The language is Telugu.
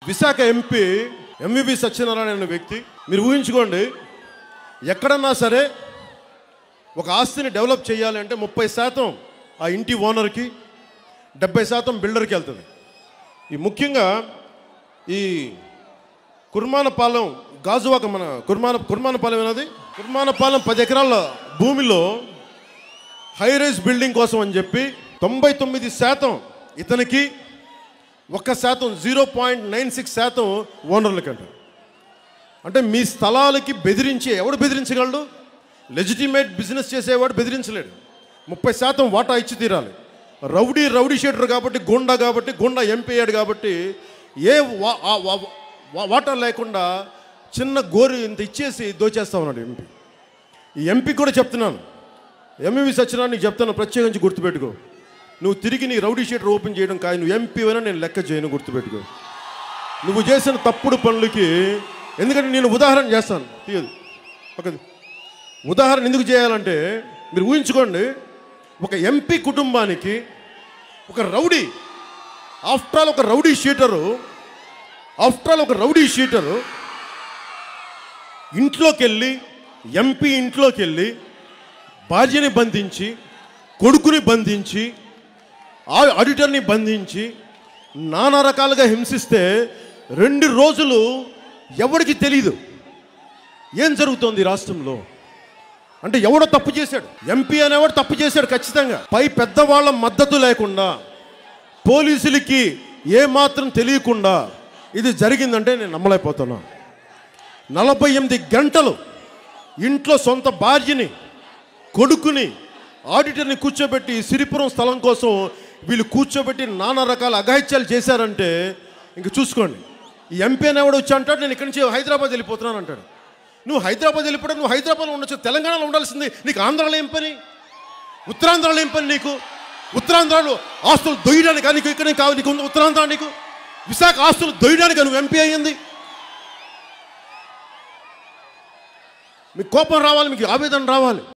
విశాఖ ఎంపీ ఎంవివి సత్యనారాయణ అనే వ్యక్తి మీరు ఊహించుకోండి ఎక్కడన్నా సరే ఒక ఆస్తిని డెవలప్ చేయాలి అంటే ముప్పై శాతం ఆ ఇంటి ఓనర్కి డెబ్బై శాతం బిల్డర్కి వెళ్తుంది ఈ ముఖ్యంగా ఈ కుర్మానపాలెం గాజువాక మన కుర్మాన కుర్మానపాలెం ఏనది కుర్మానపాలెం పది ఎకరాల భూమిలో హై రైజ్ బిల్డింగ్ కోసం అని చెప్పి తొంభై తొమ్మిది శాతం ఇతనికి ఒక్క శాతం జీరో పాయింట్ నైన్ సిక్స్ శాతం ఓనర్లకంట అంటే మీ స్థలాలకి బెదిరించి ఎవడు బెదిరించగలడు లెజిటిమేట్ బిజినెస్ చేసేవాడు బెదిరించలేడు ముప్పై శాతం వాటా ఇచ్చి తీరాలి రౌడీ రౌడీ షీటర్ కాబట్టి గుండా కాబట్టి గుండా ఎంపీ అయ్యాడు కాబట్టి ఏ వా- ఆ వా- వా- వాటా లేకుండా చిన్న గోరు ఇంత ఇచ్చేసి దోచేస్తా ఉన్నాడు ఎంపీ ఈ ఎంపీ కూడా చెప్తున్నాను ఎంఈవి సత్యనారాయణ నీకు చెప్తాను ప్రత్యేకించి గుర్తుపెట్టుకో నువ్వు తిరిగి నీ రౌడీ షీటర్ ఓపెన్ చేయడం కాదు నువ్వు ఎంపీ అయినా నేను లెక్క చేయను గుర్తుపెట్టుకో నువ్వు చేసిన తప్పుడు పనులకి ఎందుకంటే నేను ఉదాహరణ చేస్తాను తీయదు ఒక ఉదాహరణ ఎందుకు చేయాలంటే మీరు ఊహించుకోండి ఒక ఎంపీ కుటుంబానికి ఒక రౌడీ ఆఫ్టర్ ఆల్ ఒక రౌడీ షీటరు ఆఫ్టర్ ఆల్ ఒక రౌడీ షీటరు ఇంట్లోకి వెళ్ళి ఎంపీ ఇంట్లోకి వెళ్ళి భార్యని బంధించి కొడుకుని బంధించి ఆ- ఆడిటర్ని బంధించి నానా రకాలుగా హింసిస్తే రెండు రోజులు ఎవరికి తెలీదు ఏం జరుగుతోంది ఈ రాష్ట్రంలో అంటే ఎవడో తప్పు చేశాడు ఎంపీ అనేవాడు తప్పు చేశాడు ఖచ్చితంగా పై పెద్దవాళ్ళ మద్దతు లేకుండా పోలీసులకి ఏ మాత్రం తెలియకుండా ఇది జరిగిందంటే నేను నమ్మలేకపోతున్నా నలభై ఎనిమిది గంటలు ఇంట్లో సొంత భార్యని కొడుకుని ఆడిటర్ని కూర్చోబెట్టి సిరిపురం స్థలం కోసం వీళ్ళు కూర్చోబెట్టి నానా రకాల అఘాయిత్యాలు చేశారంటే ఇంక చూసుకోండి ఈ ఎంపీ అనేవాడు వచ్చి అంటాడు నేను ఇక్కడి నుంచి హైదరాబాద్ వెళ్ళిపోతున్నాను అంటాడు నువ్వు హైదరాబాద్ వెళ్ళిపోవడం నువ్వు హైదరాబాద్లో ఉండొచ్చు తెలంగాణలో ఉండాల్సింది నీకు ఆంధ్రాలో ఏం పని ఉత్తరాంధ్రలో ఏం పని నీకు ఉత్తరాంధ్రలో ఆస్తులు దొయ్యడానికి నీకు ఇక్కడ కావాలి నీకు ఉంది ఉత్తరాంధ్ర నీకు విశాఖ ఆస్తులు దొయ్యడానికి నువ్వు ఎంపీ అయ్యింది మీకు కోపం రావాలి మీకు ఆవేదన రావాలి